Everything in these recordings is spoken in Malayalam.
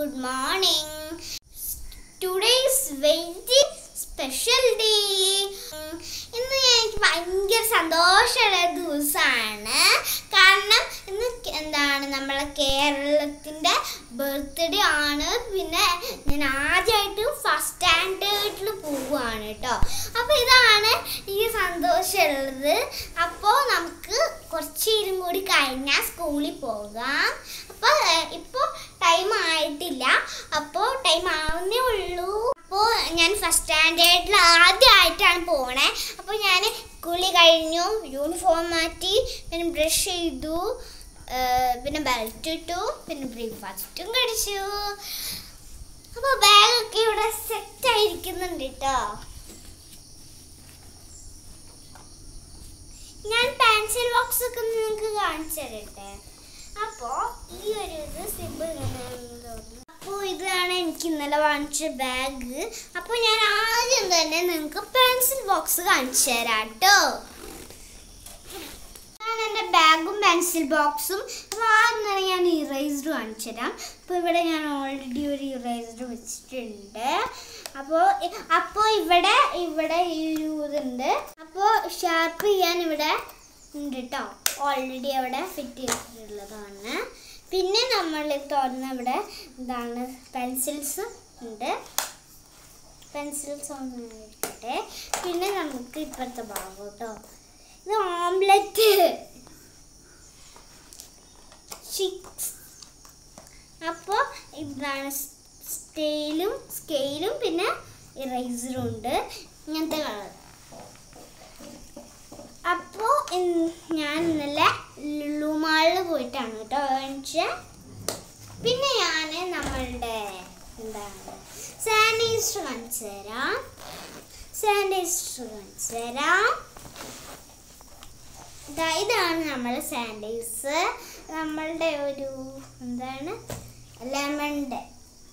good morning. Today is very special day. ഉം, ഇന്ന് എനിക്ക് ഭയങ്കര സന്തോഷമുള്ള ദിവസമാണ് കാരണം ഇന്ന് കെ- എന്താണ് നമ്മളെ കേരളത്തിൻ്റെ ബർത്ത്ഡേ ആണ് പിന്നെ ഞാൻ ആദ്യമായിട്ട് ഫസ്റ്റ് സ്റ്റാൻഡേർഡിൽ പോവുകയാണ് കേട്ടോ അപ്പോൾ ഇതാണ് എനിക്ക് സന്തോഷമുള്ളത് അപ്പോൾ നമുക്ക് കുറച്ച് നേരം കൂടി കഴിഞ്ഞാൽ സ്കൂളിൽ പോകാം അപ്പോൾ ഇപ്പോൾ ടൈം ആയിട്ടില്ല അപ്പോൾ ടൈം ആവുന്നേ ഉള്ളൂ അപ്പോൾ ഞാൻ ഫസ്റ്റ് സ്റ്റാൻഡേർഡിൽ ആദ്യമായിട്ടാണ് പോണേ അപ്പോൾ ഞാൻ കുളി കഴിഞ്ഞു യൂണിഫോം മാറ്റി പിന്നെ ബ്രഷ് ചെയ്തു ആ, പിന്നെ ബെൽറ്റ് ഇട്ടു പിന്നെ ബ്രേക്ക്ഫാസ്റ്റും കഴിച്ചു അപ്പോൾ ബാഗൊക്കെ ഇവിടെ സെറ്റ് ആയിരിക്കുന്നുണ്ട് കേട്ടോ ഞാൻ പെൻസിൽ ബോക്സ് ഒക്കെ നിങ്ങൾക്ക് കാണിച്ചു തരട്ടെ അപ്പോൾ ഈ ഒരു ഇത് സിബ് അപ്പോൾ ഇതാണ് എനിക്ക് ഇന്നലെ വാങ്ങിച്ച ബാഗ് അപ്പോൾ ഞാൻ ആദ്യം തന്നെ നിങ്ങൾക്ക് പെൻസിൽ ബോക്സ് കാണിച്ചു തരാം കേട്ടോ ഇതാണ് എൻ്റെ ബാഗും പെൻസിൽ ബോക്സും അപ്പോൾ ആദ്യം തന്നെ ഞാൻ ഇറേസർ കാണിച്ചു തരാം അപ്പോൾ ഇവിടെ ഞാൻ ഓൾറെഡി ഒരു ഇറേസർ വെച്ചിട്ടുണ്ട് അപ്പോൾ അപ്പോൾ ഇവിടെ ഇവിടെ ഈ ഒരു ഇതുണ്ട് അപ്പോൾ ഷാർപ്പ് ചെയ്യാൻ ഇവിടെ ഉണ്ട് കേട്ടോ ഓൾറെഡി അവിടെ ഫിറ്റ് ചെയ്തിട്ടുള്ളതാണ് പിന്നെ നമ്മൾ തുറന്ന ഇവിടെ എന്താണ് പെൻസിൽസ് ഉണ്ട് പെൻസിൽസ് ഒന്ന് ഇട്ടിട്ട് പിന്നെ നമുക്ക് ഇപ്പോഴത്തെ ഭാഗം കേട്ടോ ഇത് ഓംലെറ്റ് ചിക്സ് അപ്പോൾ ഇതാണ് സ്റ്റെയിലും സ്കെയിലും പിന്നെ ഇറേസറും ഉണ്ട് ഇങ്ങനത്തെ കളർ അപ്പോൾ ഞാൻ ഇന്നലെ ലുലുമാളിൽ പോയിട്ടാണ് കേട്ടോ കാണിച്ചത് പിന്നെ ഞാൻ നമ്മളുടെ എന്താണ് സാനിറ്റൈസർ കാണിച്ചു തരാം സാനിറ്റൈസർ കാണിച്ചു തരാം ദാ ഇതാണ് നമ്മൾ സാനിറ്റൈസർ നമ്മളുടെ ഒരു എന്താണ് ലെമണിൻ്റെ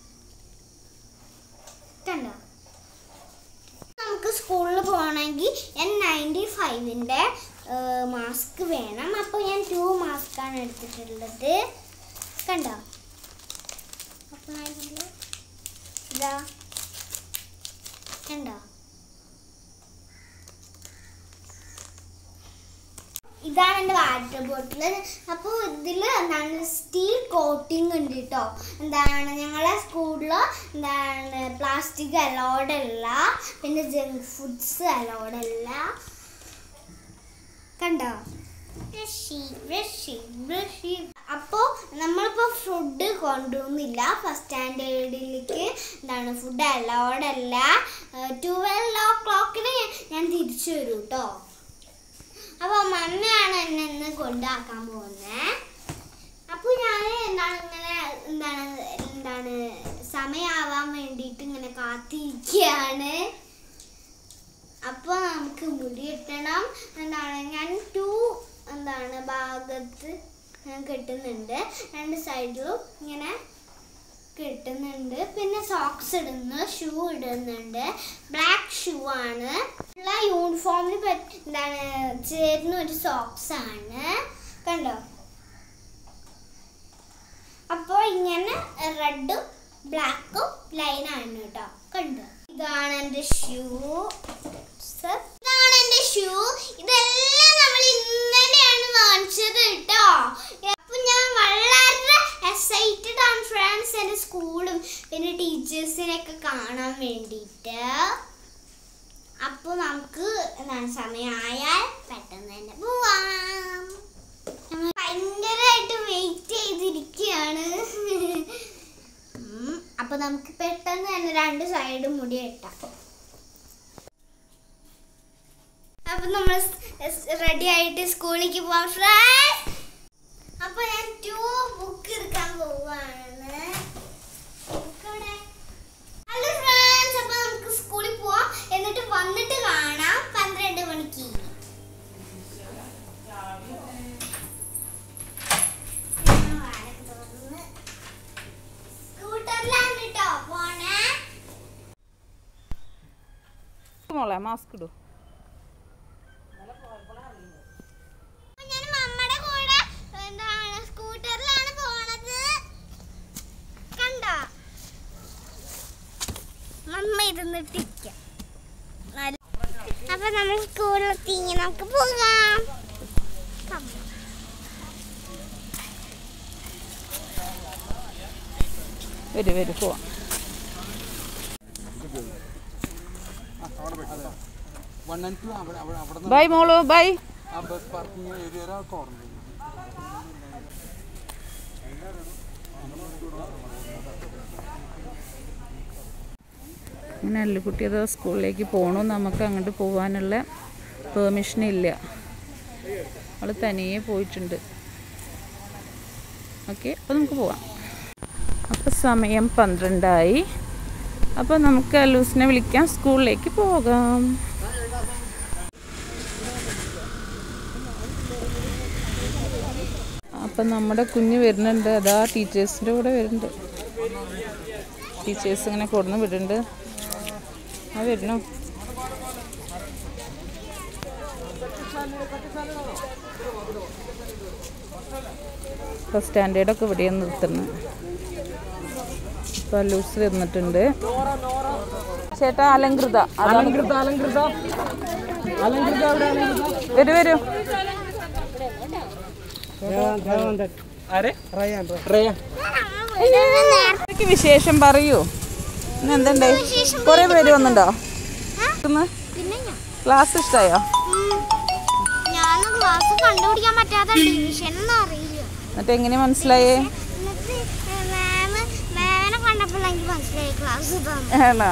കണ്ടോ നമുക്ക് സ്കൂളിൽ പോകണമെങ്കിൽ എൻ നയൻറ്റി ഫൈവിൻ്റെ മാസ്ക് വേണം അപ്പോൾ ഞാൻ ടു മാസ്കാണ് എടുത്തിട്ടുള്ളത് കണ്ടോ അപ്പോൾ അതില് ഇതാ കണ്ടോ ഇതാണ് എൻ്റെ വാട്ടർ ബോട്ടിൽ അപ്പോൾ ഇതിൽ എന്താണ് സ്റ്റീൽ കോട്ടിംഗ് ഉണ്ട് കേട്ടോ എന്താണ് ഞങ്ങളെ സ്കൂളിൽ എന്താണ് പ്ലാസ്റ്റിക് അലോഡ് അല്ല പിന്നെ ജങ്ക് ഫുഡ്സ് അലോഡ് അല്ല കണ്ടോ ബ്രഷി ബ്രഷി ബ്രഷി അപ്പോൾ നമ്മളിപ്പോൾ ഫുഡ് കൊണ്ടുപോകുന്നില്ല ഫസ്റ്റ് സ്റ്റാൻഡേർഡിലേക്ക് എന്താണ് ഫുഡ് അലോഡ് അല്ല ട്വൽവ് ഓ ക്ലോക്കിന് ഞാൻ തിരിച്ചു വരും കേട്ടോ അപ്പോൾ മമ്മയാണ് എന്നെ ഇന്ന് കൊണ്ടാക്കാൻ പോകുന്നത് അപ്പോൾ ഞാൻ എന്താണ് ഇങ്ങനെ എന്താണ് എന്താണ് സമയമാവാൻ വേണ്ടിയിട്ട് ഇങ്ങനെ കാത്തിരിക്കുകയാണ് അപ്പോൾ നമുക്ക് മുടി കെട്ടണം എന്താണ് ഞാൻ ടു എന്താണ് ഭാഗത്ത് ഞാൻ കെട്ടുന്നുണ്ട് രണ്ട് സൈഡിലും ഇങ്ങനെ കിട്ടുന്നുണ്ട് പിന്നെ സോക്സ് ഇടുന്നു ഷൂ ഇടുന്നുണ്ട് ബ്ലാക്ക് ഷൂ ആണ് ഉള്ള യൂണിഫോമിന് പറ്റ എന്താണ് ചേരുന്ന ഒരു സോക്സ് ആണ് കണ്ടോ അപ്പോൾ ഇങ്ങനെ റെഡും ബ്ലാക്കും ലൈനാണ് കേട്ടോ കണ്ടോ ഇതാണ് എൻ്റെ ഷൂ ഇതാണ് എൻ്റെ ഷൂ ഇതെല്ലാം നമ്മൾ ഇന്നലെയാണ് വാങ്ങിച്ചത് കേട്ടോ അപ്പൊ ഞാൻ വളരെ എക്സൈറ്റഡ് ആണ് ഫ്രണ്ട്സ് എൻ്റെ സ്കൂളും പിന്നെ ടീച്ചേഴ്സിനെയൊക്കെ കാണാൻ വേണ്ടിയിട്ട് അപ്പോൾ നമുക്ക് എന്താണ് സമയമായാൽ പെട്ടെന്ന് തന്നെ പോവാം ഞങ്ങൾ ഭയങ്കരമായിട്ട് വെയിറ്റ് ചെയ്തിരിക്കുകയാണ് ഉം, അപ്പൊ നമുക്ക് പെട്ടെന്ന് തന്നെ രണ്ട് സൈഡും മുടി വെട്ടാം അപ്പൊ നമ്മൾ റെഡി ആയിട്ട് സ്കൂളിലേക്ക് പോവാം ഫ്രണ്ട്സ് അപ്പൊ ഞാൻ ടു ബുക്ക് എടുക്കാൻ പോവാണ് ഹലോ ഫ്രണ്ട്സ് അപ്പൊ നമുക്ക് സ്കൂളിൽ പോവാം എന്നിട്ട് വന്നിട്ട് കാണാം പന്ത്രണ്ട് മണിക്ക് സ്കൂട്ടറിലാണ് കേട്ടോ പോണേ മോളെ മാസ്ക് ഇടൂ അപ്പൊ ഞാൻ മമ്മയുടെ കൂടെ എന്താണ് സ്കൂട്ടറിലാണ് പോണത് കണ്ടോ ചുമ്മാ ഇരുന്നിട്ടിരിക്കാം നല്ല- അപ്പൊ നമ്മൾ സ്കൂളിലെത്തി ഇനി നമുക്ക് പോകാം Come. വരൂ വരൂ പോവാം വൺ ആൻഡ് ടു അവിടെ അവിടെ അവിടെ ബൈ മോളു ബൈ ആ ബസ് പാർക്കിംഗ് ഏരിയ ഒരു കോർണർ അങ്ങനെ അല്ലുകുട്ടി അത് സ്കൂളിലേക്ക് പോകണു നമുക്ക് അങ്ങോട്ട് പോകാനുള്ള പെർമിഷൻ ഇല്ല അവൾ തനിയെ പോയിട്ടുണ്ട് ഓക്കെ അപ്പോൾ നമുക്ക് പോവാം അപ്പോൾ സമയം പന്ത്രണ്ടായി അപ്പോൾ നമുക്ക് അലൂസിനെ വിളിക്കാം സ്കൂളിലേക്ക് പോകാം അപ്പം നമ്മുടെ കുഞ്ഞ് വരുന്നുണ്ട് അതാ ടീച്ചേഴ്സിൻ്റെ കൂടെ വരുന്നുണ്ട് ടീച്ചേഴ്സ് ഇങ്ങനെ കൊടുന്ന് വിടുന്നുണ്ട് ആ വരുന്നു ഫസ്റ്റ് സ്റ്റാൻഡേർഡൊക്കെ ഇവിടെയാണ് നിർത്തുന്നത് ഇപ്പം ലൂസ് വന്നിട്ടുണ്ട് ചേട്ടാ അലങ്കൃത അലങ്കൃത അലങ്കൃത അലങ്കൃത അവിടെ വരൂ വരൂ ആരെ റയാൻ റയാൻ എനിക്ക് വിശേഷം പറയൂ ഇന്ന് എന്തുണ്ടായി കുറേ പേര് വന്നിട്ടുണ്ടോ ഇന്ന് പിന്നെ ഞാൻ ക്ലാസ് ഇഷ്ടമായോ ഞാൻ ക്ലാസ് കണ്ടുപിടിക്കാൻ പറ്റാത്ത ഡിവിഷൻ ഒന്നും അറിയില്ല എന്നിട്ട് എങ്ങനെ മനസ്സിലായേ എന്നിട്ട് മാം മാമിനെ കണ്ടപ്പോൾ എനിക്ക് മനസ്സിലായി ക്ലാസ് തന്നു ആണോ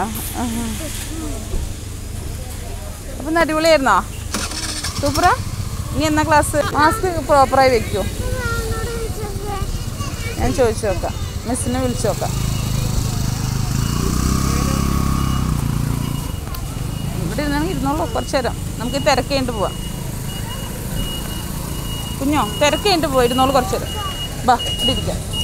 അപ്പം ഇന്ന് അടിപൊളിയായിരുന്നോ സൂപ്പറാ ഇനി എന്നാ ക്ലാസ് മാസ്ക് പ്രോപ്പറായി വെക്കൂ മാമിനോട് ചോദിച്ചത് ഞാൻ ചോദിച്ചു നോക്കാം മിസ്സിനെ വിളിച്ചു നോക്കാം ഇവിടെ ഇരുന്നാണെങ്കിൽ ഇരുന്നോളൂ കുറച്ച് നേരം നമുക്ക് തിരക്ക് കഴിഞ്ഞിട്ട് പോവാം കുഞ്ഞോ തിരക്ക് കഴിഞ്ഞിട്ട് പോവാം ഇരുന്നോളൂ കുറച്ച് നേരം ബാ ഇവിടെ ഇരിക്കാം